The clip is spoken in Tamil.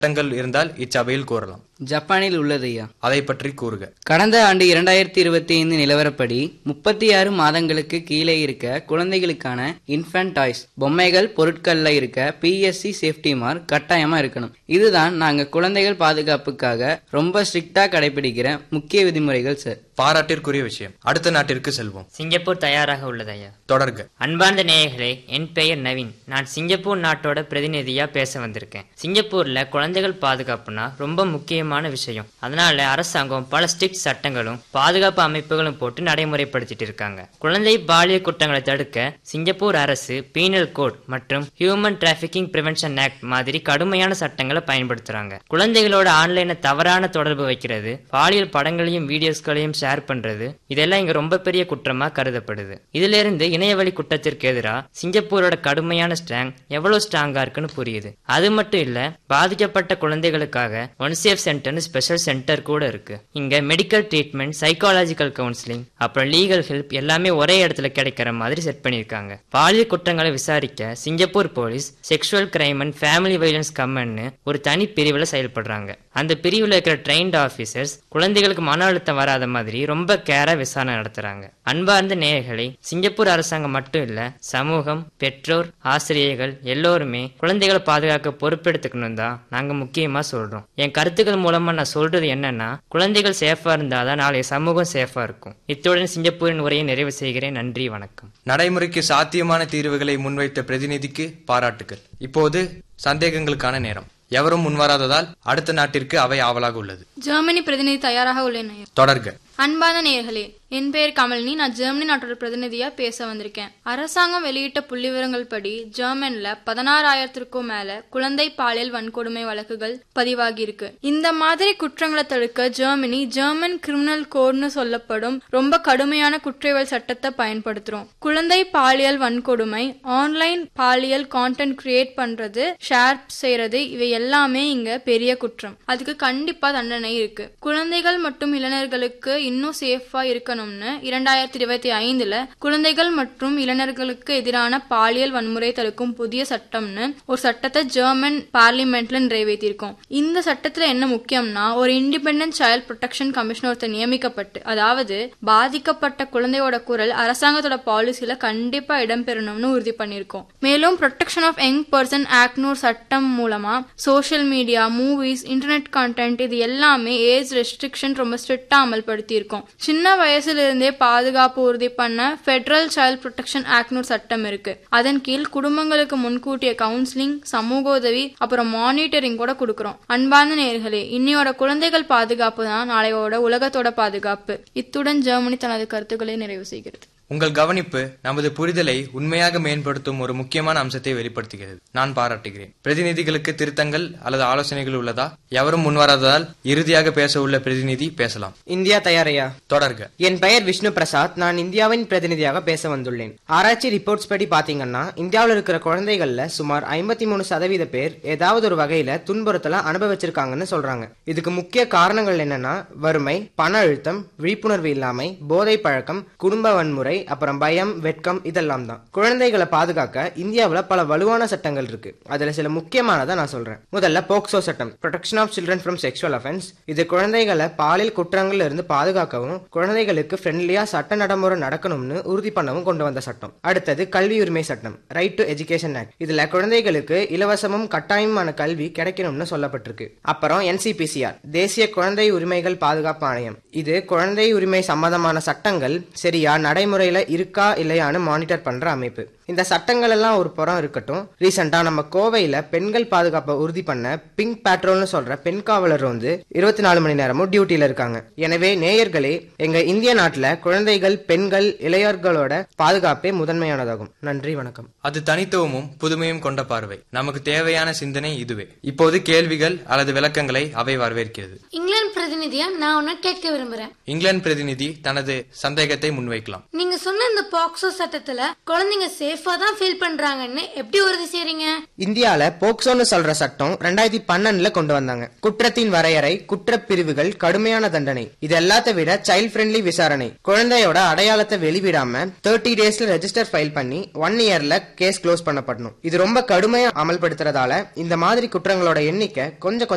சட்டங்கள் இருந்தால் இச்சபையில் கூறலாம் ஜப்பானில் உள்ளது ஐயா அதை பற்றி கூறுக கடந்த ஆண்டு இரண்டாயிரத்தி இருபத்தி ஐந்து நிலவரப்படி முப்பத்தி ஆறு மாதங்களுக்கு கீழே இருக்க குழந்தைகளுக்கான இன்ஃபன்ட் டாய்ஸ் பொம்மைகள் பொருட்கள்ல இருக்க பிஎஸ்சி சேஃப்டி மார்க் கட்டாயமா இருக்கணும் இதுதான் நாங்க குழந்தைகள் பாதுகாப்புக்காக ரொம்ப ஸ்ட்ரிக்டா கடைபிடிக்கிற முக்கிய விதிமுறைகள் சார் பாராட்டிற்குரிய விஷயம் அடுத்த நாட்டிற்கு செல்வோம் சிங்கப்பூர் தயாராக உள்ளது ஐயா தொடர்க அன்பார்ந்த நேயர்களே என் பெயர் நவீன் நான் சிங்கப்பூர் நாட்டோட பிரதிநிதியா பேச வந்திருக்கேன் சிங்கப்பூர்ல குழந்தைகள் பாதுகாப்புனா ரொம்ப முக்கியமான விஷயம் அதனால அரசாங்கம் பல ஸ்ட்ரிக்ட் சட்டங்களும் பாதுகாப்பு அமைப்புகளும் போட்டு நடைமுறைப்படுத்திட்டு இருக்காங்க குழந்தை பாலியல் குற்றங்களை தடுக்க சிங்கப்பூர் அரசு பீனல் கோட் மற்றும் ஹியூமன் டிராஃபிக்கிங் பிரிவென்ஷன் ஆக்ட் மாதிரி கடுமையான சட்டங்களை பயன்படுத்துறாங்க குழந்தைகளோட ஆன்லைன்ல தவறான தொடர்பு வைக்கிறது பாலியல் படங்களையும் வீடியோஸ்களையும் ஷேர் பண்றது இதெல்லாம் இங்க ரொம்ப பெரிய குற்றமா கருதப்படுது இதுல இருந்து இணையவழி குற்றத்திற்கு எதிராக சிங்கப்பூரோட கடுமையான ஸ்ட்ராங் எவ்வளவு ஸ்ட்ராங்கா இருக்குன்னு புரியுது அது மட்டும் இல்ல பாதிக்கப்பட்ட குழந்தைகளுக்காக ஒன் சேஃப் சென்டர்னு ஸ்பெஷல் சென்டர் கூட இருக்கு இங்க மெடிக்கல் ட்ரீட்மெண்ட் சைக்காலஜிக்கல் கவுன்சிலிங் அப்புறம் லீகல் ஹெல்ப் எல்லாமே ஒரே இடத்துல கிடைக்கிற மாதிரி செட் பண்ணிருக்காங்க பாலியல் குற்றங்களை விசாரிக்க Singapore police sexual crime and family violence கம்மன்னு ஒரு தனி பிரிவுல செயல்படுறாங்க அந்த பிரிவுல இருக்கிற ட்ரெயின்ட் ஆபீசர்ஸ் குழந்தைகளுக்கு மன அழுத்தம் வராத மாதிரி ரொம்ப கேரா விசாரணை நடத்துறாங்க அன்பார்ந்த நேயர்களை சிங்கப்பூர் அரசாங்கம் மட்டும் இல்ல சமூகம் பெற்றோர் ஆசிரியர்கள் எல்லோருமே குழந்தைகளை பாதுகாக்க பொறுப்பெடுத்துக்கணும் தான் நாங்க முக்கியமா சொல்றோம் என் கருத்துக்கள் மூலமா நான் சொல்றது என்னன்னா குழந்தைகள் சேஃபா இருந்தாதான் நாளைய சமூகம் சேஃபா இருக்கும் இத்துடன் சிங்கப்பூரின் உரையை நிறைவு செய்கிறேன் நன்றி வணக்கம் நடைமுறைக்கு சாத்தியமான தீர்வுகளை முன்வைத்த பிரதிநிதிக்கு பாராட்டுகள் இப்போது சந்தேகங்களுக்கான நேரம் எவரும் முன்வராததால் அடுத்த நாட்டிற்கு அவை ஆவலாக உள்ளது ஜெர்மனி பிரதிநிதி தயாராக உள்ளேன் ஐயா தொடர்க அன்பான நேயர்களே என் பெயர் கமலினி நான் ஜெர்மனி நாட்டோட பிரதிநிதியா பேச வந்திருக்கேன் அரசாங்கம் வெளியிட்ட புள்ளிவிவரங்கள் படி ஜெர்மன்ல பதினாறாயிரத்திற்கும் மேல குழந்தை பாலியல் வன்கொடுமை வழக்குகள் பதிவாகி இருக்கு இந்த மாதிரி குற்றங்களை தடுக்க ஜெர்மனி ஜெர்மன் கிரிமினல் கோட்னு சொல்லப்படும் ரொம்ப கடுமையான குற்றவியல் சட்டத்தை பயன்படுத்துறோம் குழந்தை பாலியல் வன்கொடுமை ஆன்லைன் பாலியல் கான்டென்ட் கிரியேட் பண்றது ஷேர் செய்யறது இவை எல்லாமே இங்க பெரிய குற்றம் அதுக்கு கண்டிப்பா தண்டனை இருக்கு குழந்தைகள் மற்றும் இளைஞர்களுக்கு இன்னும் சேஃபா இருக்கணும்னு இரண்டாயிரத்தி இருபத்தி ஐந்துல குழந்தைகள் மற்றும் இளைஞர்களுக்கு எதிரான பாலியல் வன்முறை தடுக்கும் புதிய சட்டம்னு ஒரு சட்டத்தை ஜெர்மன் பார்லிமெண்ட்ல நிறைவேற்றியிருக்கோம் இந்த சட்டத்துல என்ன முக்கியம்னா ஒரு இண்டிபெண்டன்ட் சைல்ட் ப்ரொடெக்ஷன் கமிஷனர் ஒருத்தர் நியமிக்கப்பட்டு அதாவது பாதிக்கப்பட்ட குழந்தையோட குரல் அரசாங்கத்தோட பாலிசியில கண்டிப்பா இடம்பெறணும்னு உறுதி பண்ணியிருக்கோம் மேலும் ப்ரொடெக்ஷன் ஆஃப் யங் பர்சன் ஆக்ட்னு ஒரு சட்டம் மூலமா social media movies internet content இது எல்லாமே ஏஜ் ரெஸ்ட்ரிக்ஷன் ரொம்ப ஸ்ட்ரிக்டா அமல்படுத்தி இருக்கோம் சின்ன வயசுல இருந்தே பாதுகாப்பு உறுதி பண்ண ஃபெடரல் சைல்ட் ப்ரொடெக்ஷன் ஆக்ட்னு ஒரு சட்டம் இருக்கு அதன் கீழ் குடும்பங்களுக்கு முன்கூட்டிய கவுன்சிலிங் சமூக உதவி அப்புறம் மானிட்டரிங் கூட கொடுக்கறோம் அன்பார்ந்த நேர்களே இன்னையோட குழந்தைகள் பாதுகாப்பு தான் நாளையோட உலகத்தோட பாதுகாப்பு இத்துடன் ஜெர்மனி தனது கருத்துக்களை நிறைவு செய்கிறது உங்கள் கவனிப்பு நமது புரிதலை உண்மையாக மேம்படுத்தும் ஒரு முக்கியமான அம்சத்தை வெளிப்படுத்துகிறது நான் பாராட்டுகிறேன் பிரதிநிதிகளுக்கு திருத்தங்கள் அல்லது ஆலோசனைகள் உள்ளதா எவரும் முன்வராததால் இறுதியாக பேச உள்ள பிரதிநிதி பேசலாம் இந்தியா தயாரையா தொடர்க என் பெயர் விஷ்ணு பிரசாத் நான் இந்தியாவின் பிரதிநிதியாக பேச வந்துள்ளேன் ஆராய்ச்சி ரிப்போர்ட்ஸ் படி பாத்தீங்கன்னா இந்தியாவில் இருக்கிற குழந்தைகள்ல சுமார் ஐம்பத்தி மூணு சதவீத பேர் ஏதாவது ஒரு வகையில துன்புறுத்தல அனுபவிச்சிருக்காங்கன்னு சொல்றாங்க இதுக்கு முக்கிய காரணங்கள் என்னன்னா வறுமை பண அழுத்தம் விழிப்புணர்வு இல்லாமை போதை பழக்கம் குடும்ப வன்முறை அப்புறம் பயம் வெட்கம் இதெல்லாம் தான் குழந்தைகளை பாதுகாக்க இந்தியாவுல பல வலுவான சட்டங்கள் இருக்கு அதுல சில முக்கியமானதை நான் சொல்றேன் முதல்ல போக்சோ சட்டம் protection of children from sexual offence இது குழந்தைகளை பாலியல் குற்றங்கள்ல இருந்து பாதுகாக்கவும் குழந்தைகளுக்கு ஃப்ரெண்ட்லியா சட்ட நடைமுறை நடக்கணும்னு உறுதி பண்ணவும் கொண்டு வந்த சட்டம் அடுத்தது கல்வி உரிமை சட்டம் ரைட் டு எஜுகேஷன் ஆக்ட் இதுல குழந்தைகளுக்கு இலவசமும் கட்டாயமான கல்வி கிடைக்கணும்னு சொல்லப்பட்டிருக்கு அப்புறம் என்சிபிசிஆர் தேசிய குழந்தை உரிமைகள் பாதுகாப்பு ஆணையம் இது குழந்தை உரிமை சம்பந்தமான சட்டங்கள் சரியா நடைமுறையில இருக்கா இல்லையான்னு மானிட்டர் பண்ற அமைப்பு இந்த சட்டங்கள் எல்லாம் ஒரு புறம் இருக்கட்டும் ரீசெண்டா நம்ம கோவையில பெண்கள் பாதுகாப்பை உறுதி பண்ண பிங்க் பேட்ரோல்னு சொல்ற பெண் காவலர் வந்து இருபத்தி நாலு மணி நேரமும் டியூட்டில இருக்காங்க எனவே நேயர்களே எங்க இந்திய நாட்டுல குழந்தைகள் பெண்கள் இளையோர்களோட பாதுகாப்பே முதன்மையானதாகும் நன்றி வணக்கம் அது தனித்துவமும் புதுமையும் கொண்ட பார்வை நமக்கு தேவையான சிந்தனை இதுவே இப்போது கேள்விகள் அல்லது விளக்கங்களை அவை வரவேற்கிறது இங்கிலாந்து பிரதிநிதியா நான் ஒன்னு கேட்க விரும்புறேன் இங்கிலாந்து பிரதிநிதி தனது சந்தேகத்தை முன்வைக்கலாம் நீங்க சொன்ன இந்த பாக்ஸோ சட்டத்துல குழந்தைங்க சேஃபா தான் ஃபீல் பண்றாங்கன்னு எப்படி உறுதி செய்றீங்க இந்தியால போக்சோன்னு சொல்ற சட்டம் ரெண்டாயிரத்தி பன்னெண்டுல கொண்டு வந்தாங்க குற்றத்தின் வரையறை குற்றப் பிரிவுகள் கடுமையான தண்டனை இது எல்லாத்த விட சைல்ட் ஃப்ரெண்ட்லி விசாரணை குழந்தையோட அடையாளத்தை வெளிவிடாம தேர்ட்டி டேஸ்ல ரெஜிஸ்டர் ஃபைல் பண்ணி ஒன் இயர்ல கேஸ் க்ளோஸ் பண்ணப்படணும் இது ரொம்ப கடுமையா அமல்படுத்துறதால இந்த மாதிரி குற்றங்களோட எண்ணிக்கை கொஞ்சம் கொஞ்சம்